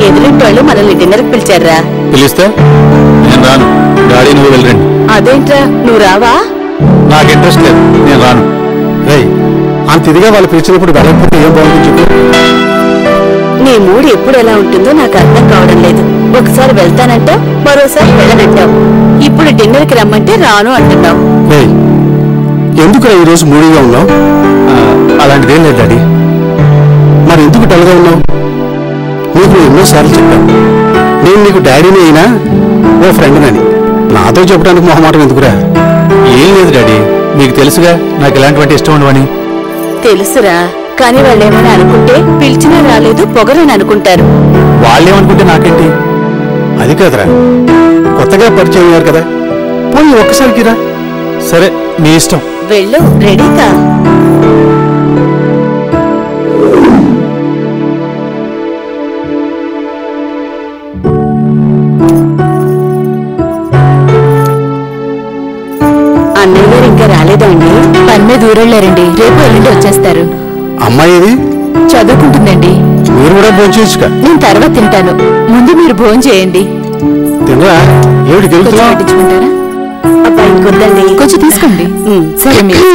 ఎదురింటోళ్ళు మనల్ని డిన్నర్కి పిలిచారా పిలిస్తే నేను రాను డాడీ నువ్వు వెళ్ళండి అదేంట్రా నువ్వు రావా నాకు ఇంట్రెస్ట్ లేదు నేను రాను రేయ్ అంత ఇదిగా వాళ్ళు పిలిచినప్పుడు వెళ్ళకపోతే ఏం బాగుంటుంది చెప్పు నీ మూడు ఎప్పుడు ఎలా ఉంటుందో నాకు అర్థం కావడం లేదు ఒకసారి వెళ్తానంటావు మరోసారి వెళ్ళనంటావు ఇప్పుడు డిన్నర్కి రమ్మంటే రాను అంటున్నావు రేయ్ ఎందుకు ఈ రోజు మూడీగా ఉన్నావు అలాంటిదేం లేదు డాడీ మరి ఎందుకు డల్గా ఉన్నావు నీకు ఎన్నోసార్లు చెప్పాను నేను నీకు డాడీని అయినా ఓ ఫ్రెండ్నని నాతో చెప్పడానికి మొహమాటం ఎందుకురా ఏం లేదు డాడీ మీకు తెలుసుగా నాకు ఇలాంటివంటి ఇష్టం ఉండవని తెలుసురా కానీ వాళ్ళు ఏమైనా అనుకుంటే పిలిచినా రాలేదు పొగరని అనుకుంటారు వాళ్ళేమనుకుంటే నాకేంటి అది కాదురా కొత్తగా పరిచయం అయ్యారు కదా పోనీ ఒక్కసారికి రా సరే మీ ఇష్టం వెళ్ళు రెడీకా అన్నయ్య గారు ఇంకా రాలేదండి పని మీద ఊరెళ్ళారండి రేపు ఎల్లుండి వచ్చేస్తారు అమ్మాయి ఏది చదువుకుంటుందండి మీరు కూడా భోంచేయచ్చుగా నేను తర్వాత తింటాను ముందు మీరు భోజనం చేయండి తినరా ఏమిటి కొంచెం గెలుతున్నావు పట్టించుకుంటారా అబ్బాయి ఇంకొద్దండి కొంచెం తీసుకోండి సరే మీరు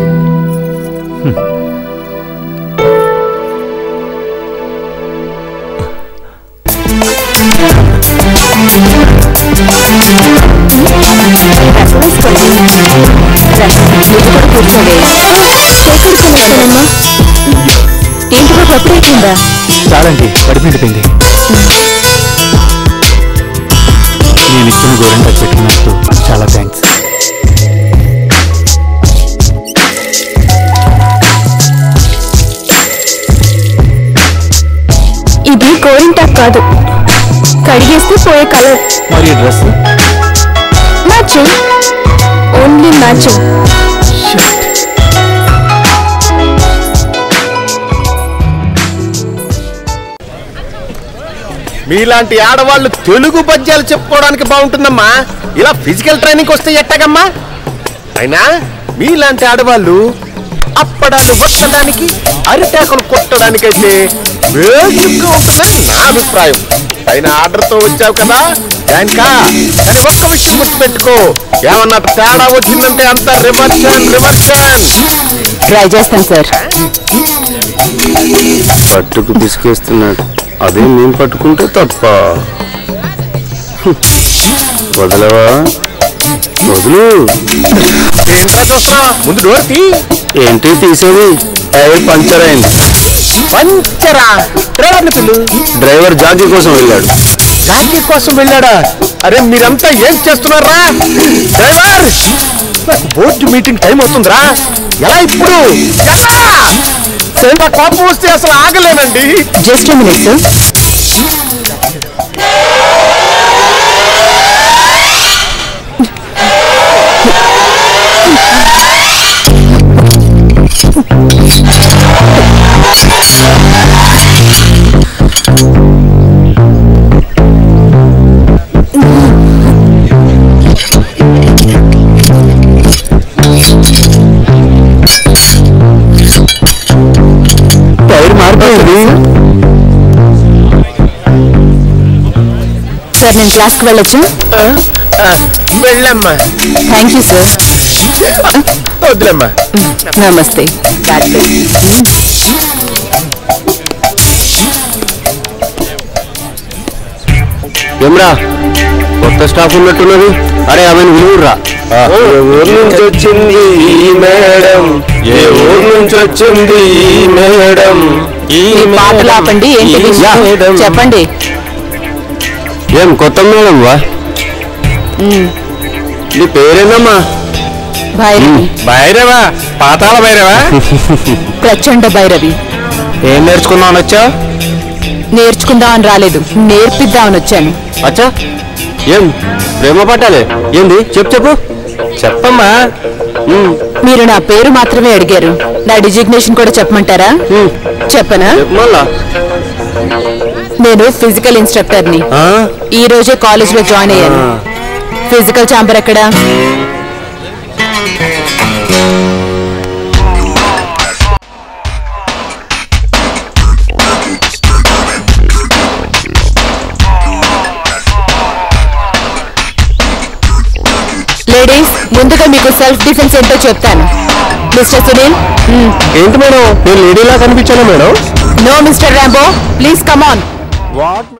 రసం వేసుకోండి. రసం. నువ్వు కూడా కూర్చోవే. ఎక్కడికెళ్ళానమ్మా? ఏంటి బాబు అప్పుడైపోయిందా చాలండి కడుపు నిండిపోయింది నేను ఇచ్చిన గోరంగా పెట్టినట్టు చాలా థ్యాంక్స్ ఇది గోరింటాక్ కాదు కడిగేస్తే పోయే కలర్ మరి డ్రెస్ మ్యాచింగ్ ఓన్లీ మ్యాచింగ్ మీలాంటి ఆడవాళ్ళు తెలుగు పద్యాలు చెప్పుకోవడానికి బాగుంటుందమ్మా ఇలా ఫిజికల్ ట్రైనింగ్ వస్తే ఎట్టగమ్మా అయినా మీలాంటి ఆడవాళ్ళు అప్పడాలు వట్టడానికి అరిటాకులు కొట్టడానికైతే బేసిక్గా ఉంటుందని నా అభిప్రాయం పైన ఆర్డర్తో వచ్చావు కదా దానికా కానీ ఒక్క విషయం గుర్తుపెట్టుకో ఏమన్నా తేడా వచ్చిందంటే అంత రివర్షన్ రివర్షన్ ట్రై చేస్తాను సార్ పట్టుకు పిసికేస్తున్నాడు అదే మేము పట్టుకుంటే తప్ప వదలవా వదులు ఏంటో చూస్తున్నా ముందు డోర్ తీ ఏంటి తీసేది టైర్ పంచర్ అయింది పంచరా డ్రైవర్ని పిల్లు డ్రైవర్ జాకీ కోసం వెళ్ళాడు జాకీ కోసం వెళ్ళాడా అరే మీరంతా ఏం చేస్తున్నారా డ్రైవర్ నాకు బోర్డు మీటింగ్ టైం అవుతుందిరా ఎలా ఇప్పుడు ఎలా నా కోపం వస్తే అసలు ఆగలేనండి జస్ట్ మినిట్ సార్ టైర్ మారిపోయింది సార్ నేను క్లాస్కి వెళ్ళొచ్చు వెళ్ళమ్మా థ్యాంక్ యూ సార్ వద్దులమ్మా నమస్తే ఏమ్రా కొత్త స్టాఫ్ ఉన్నట్టున్నది అరే ఆమె విలువురా ఏ ఊరు నుంచి వచ్చింది ఈ మేడం ఏ ఊరు నుంచి వచ్చింది ఈ మేడం ఈ మీ పాటలు ఆపండి ఏంటి ఈ విషయం మేడం. చెప్పండి ఏం కొత్త మేడం వా నీ పేరేనమ్మా భైరవి భైరవా పాతాల భైరవా ప్రచండ భైరవి ఏం నేర్చుకున్నావు వచ్చా నేర్చుకుందామని రాలేదు నేర్పిద్దామని వచ్చాను అచ్చా ఏం ప్రేమ పట్టాలే ఏంది చెప్పు చెప్పు చెప్పమ్మా ఉమ్, మీరు నా పేరు మాత్రమే అడిగారు నా డిజిగ్నేషన్ కూడా చెప్పమంటారా ఉమ్, చెప్పనా చెప్పు మళ్ళా నేను ఫిజికల్ ఇన్స్ట్రక్టర్ని ఆ? ఈ రోజే కాలేజ్ లో జాయిన్ అయ్యాను ఆ. ఫిజికల్ ఛాంబర్ ఎక్కడ లేడీస్ ముందుగా మీకు సెల్ఫ్ డిఫెన్స్ ఏంటో చెప్తాను మిస్టర్ సునీల్ ఏంటి మేడం నేను లేడీలా కనిపించాను madam no mister Rambo please come on what